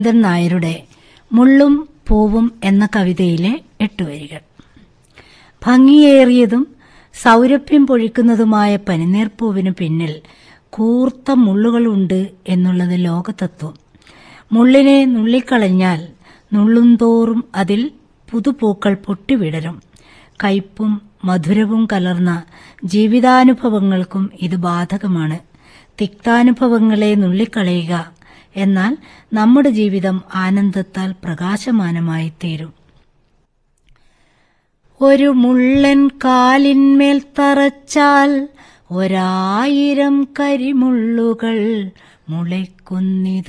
സുരേന്ദ്രൻ നായരുടെ മുള്ളും പൂവും എന്ന കവിതയിലെ എട്ടുവരികൾ ഭംഗിയേറിയതും സൗരഭ്യം പൊഴിക്കുന്നതുമായ പനിനീർപ്പൂവിനു പിന്നിൽ കൂർത്ത മുള്ളുകളുണ്ട് എന്നുള്ളത് ലോകതത്വം മുള്ളിനെ നുള്ളിക്കളഞ്ഞാൽ നുള്ളുംതോറും അതിൽ പുതുപൂക്കൾ പൊട്ടിവിടരും കയ്പും മധുരവും കലർന്ന ജീവിതാനുഭവങ്ങൾക്കും ഇത് ബാധകമാണ് തിക്താനുഭവങ്ങളെ നുള്ളിക്കളയുക എന്നാൽ നമ്മുടെ ജീവിതം ആനന്ദത്താൽ പ്രകാശമാനമായി തീരും ഒരു മുള്ളൻ കാലിന്മേൽ തറച്ചാൽ ഒരായിരം കരിമുള്ളുകൾ മുളയ്ക്കുന്നിത്